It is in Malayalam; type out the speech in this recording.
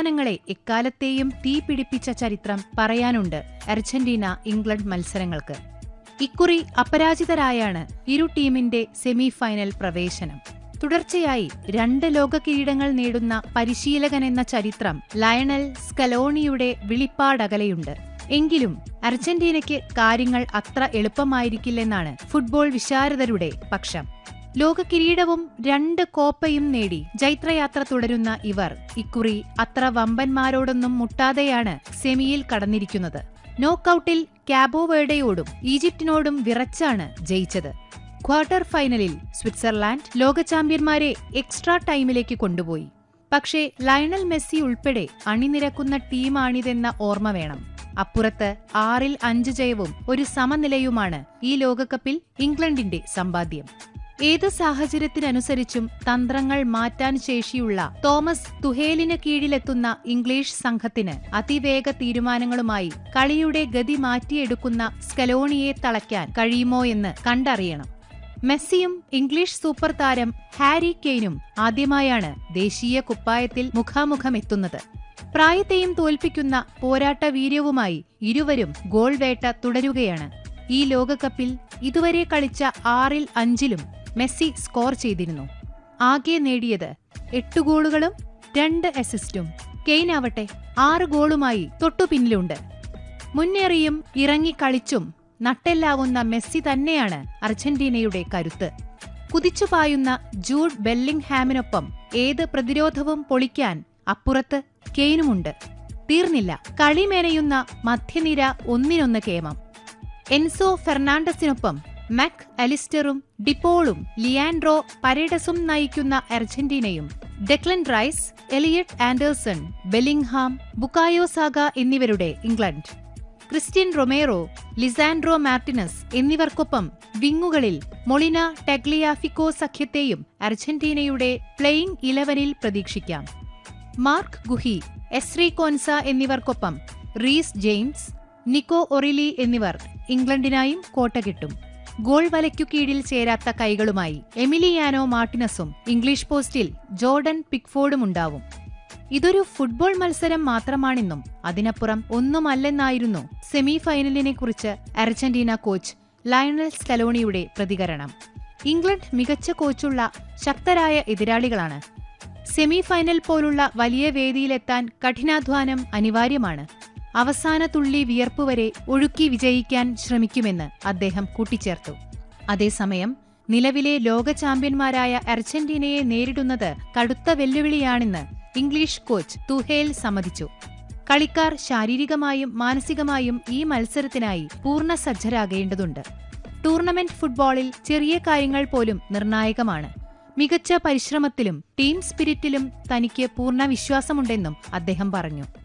മൈതാനങ്ങളെ എക്കാലത്തെയും തീ പിടിപ്പിച്ച ചരിത്രം പറയാനുണ്ട് അർജന്റീന ഇംഗ്ലണ്ട് മത്സരങ്ങൾക്ക് ഇക്കുറി അപരാജിതരായാണ് ഇരു ടീമിന്റെ സെമി ഫൈനൽ പ്രവേശനം തുടർച്ചയായി രണ്ട് ലോക കിരീടങ്ങൾ നേടുന്ന പരിശീലകൻ എന്ന ചരിത്രം ലയണൽ സ്കലോണിയുടെ വിളിപ്പാടകലെയുണ്ട് എങ്കിലും അർജന്റീനയ്ക്ക് കാര്യങ്ങൾ അത്ര എളുപ്പമായിരിക്കില്ലെന്നാണ് ഫുട്ബോൾ വിശാരദരുടെ പക്ഷം ലോക കിരീടവും രണ്ട് കോപ്പയും നേടി ജൈത്രയാത്ര തുടരുന്ന ഇവർ ഇക്കുറി അത്ര വമ്പന്മാരോടൊന്നും മുട്ടാതെയാണ് സെമിയിൽ കടന്നിരിക്കുന്നത് നോക്കൌട്ടിൽ കാബോവേർഡയോടും ഈജിപ്തിനോടും വിറച്ചാണ് ജയിച്ചത് ക്വാർട്ടർ ഫൈനലിൽ സ്വിറ്റ്സർലാൻഡ് ലോക ചാമ്പ്യന്മാരെ എക്സ്ട്രാ ടൈമിലേക്ക് കൊണ്ടുപോയി പക്ഷേ ലയണൽ മെസ്സി ഉൾപ്പെടെ അണിനിരക്കുന്ന ടീമാണിതെന്ന ഓർമ്മ വേണം അപ്പുറത്ത് ആറിൽ അഞ്ച് ജയവും ഒരു സമനിലയുമാണ് ഈ ലോകകപ്പിൽ ഇംഗ്ലണ്ടിന്റെ സമ്പാദ്യം ഏത് സാഹചര്യത്തിനനുസരിച്ചും തന്ത്രങ്ങൾ മാറ്റാൻ ശേഷിയുള്ള തോമസ് തുഹേലിന് കീഴിലെത്തുന്ന ഇംഗ്ലീഷ് സംഘത്തിന് അതിവേഗ തീരുമാനങ്ങളുമായി കളിയുടെ ഗതി മാറ്റിയെടുക്കുന്ന സ്കലോണിയെ തളയ്ക്കാൻ കഴിയുമോ എന്ന് കണ്ടറിയണം മെസ്സിയും ഇംഗ്ലീഷ് സൂപ്പർ താരം ഹാരി കെയ്നും ആദ്യമായാണ് ദേശീയ കുപ്പായത്തിൽ മുഖാമുഖമെത്തുന്നത് പ്രായത്തെയും തോൽപ്പിക്കുന്ന പോരാട്ട വീര്യവുമായി ഇരുവരും ഗോൾ വേട്ട തുടരുകയാണ് ഈ ലോകകപ്പിൽ ഇതുവരെ കളിച്ച ആറിൽ അഞ്ചിലും മെസ്സി സ്കോർ ചെയ്തിരുന്നു ആകെ നേടിയത് എട്ട് ഗോളുകളും രണ്ട് അസിസ്റ്റും കെയ്നാവട്ടെ ആറ് ഗോളുമായി തൊട്ടുപിന്നിലുണ്ട് മുന്നേറിയും ഇറങ്ങി കളിച്ചും നട്ടെല്ലാവുന്ന മെസ്സി തന്നെയാണ് അർജന്റീനയുടെ കരുത്ത് കുതിച്ചുപായുന്ന ജൂഡ് ബെല്ലിംഗ്ഹാമിനൊപ്പം ഏത് പ്രതിരോധവും പൊളിക്കാൻ അപ്പുറത്ത് കെയ്നുമുണ്ട് തീർന്നില്ല കളി മേനയുന്ന മധ്യനിര ഒന്നിനൊന്ന് കേമം എൻസോ ഫെർണാണ്ടസിനൊപ്പം മാക് അലിസ്റ്ററും ഡിപ്പോളും ലിയാൻഡ്രോ പരേഡസും നയിക്കുന്ന അർജന്റീനയും Declan Rice Elliot Anderson Bellingham Bukayo Saka എന്നിവരുടെ England Cristian Romero Lisandro Martinez എന്നിവർക്കൊപ്പം വിങ്ങുകളിൽ മൊളിന ടെഗ്ലിയാഫിക്കോ സഖ്യത്തെയും അർജന്റീനയുടെ പ്ലേയിംഗ് ഇലവനിൽ പ്രതീക്ഷിക്കാം മാർക്ക് ഗുഹി എസ്രി കോൻസ എന്നിവർക്കൊപ്പം റീസ് ജെയിംസ് നിക്കോ ഒറിലി എന്നിവർ ഇംഗ്ലണ്ടിനായും കോട്ട കിട്ടും ഗോൾ വലയ്ക്കു കീഴിൽ ചേരാത്ത കൈകളുമായി എമിലിയാനോ മാർട്ടിനസും ഇംഗ്ലീഷ് പോസ്റ്റിൽ ജോർഡൻ പിക്ഫോർഡും ഉണ്ടാവും ഇതൊരു ഫുട്ബോൾ മത്സരം മാത്രമാണെന്നും അതിനപ്പുറം ഒന്നുമല്ലെന്നായിരുന്നു സെമി ഫൈനലിനെ കുറിച്ച് അർജന്റീന കോച്ച് ലയണൽ സ്കലോണിയുടെ പ്രതികരണം ഇംഗ്ലണ്ട് മികച്ച കോച്ചുള്ള ശക്തരായ എതിരാളികളാണ് സെമി ഫൈനൽ പോലുള്ള വലിയ വേദിയിലെത്താൻ കഠിനാധ്വാനം അനിവാര്യമാണ് അവസാന തുള്ളി വിയർപ്പ് വരെ ഒഴുക്കി വിജയിക്കാൻ ശ്രമിക്കുമെന്ന് അദ്ദേഹം കൂട്ടിച്ചേർത്തു അതേസമയം നിലവിലെ ലോക ചാമ്പ്യന്മാരായ അർജന്റീനയെ നേരിടുന്നത് കടുത്ത വെല്ലുവിളിയാണെന്ന് ഇംഗ്ലീഷ് കോച്ച് തുഹേൽ സമ്മതിച്ചു കളിക്കാർ ശാരീരികമായും മാനസികമായും ഈ മത്സരത്തിനായി പൂർണ്ണ സജ്ജരാകേണ്ടതുണ്ട് ടൂർണമെന്റ് ഫുട്ബോളിൽ ചെറിയ കാര്യങ്ങൾ പോലും നിർണായകമാണ് മികച്ച പരിശ്രമത്തിലും ടീം സ്പിരിറ്റിലും തനിക്ക് പൂർണ്ണ വിശ്വാസമുണ്ടെന്നും അദ്ദേഹം പറഞ്ഞു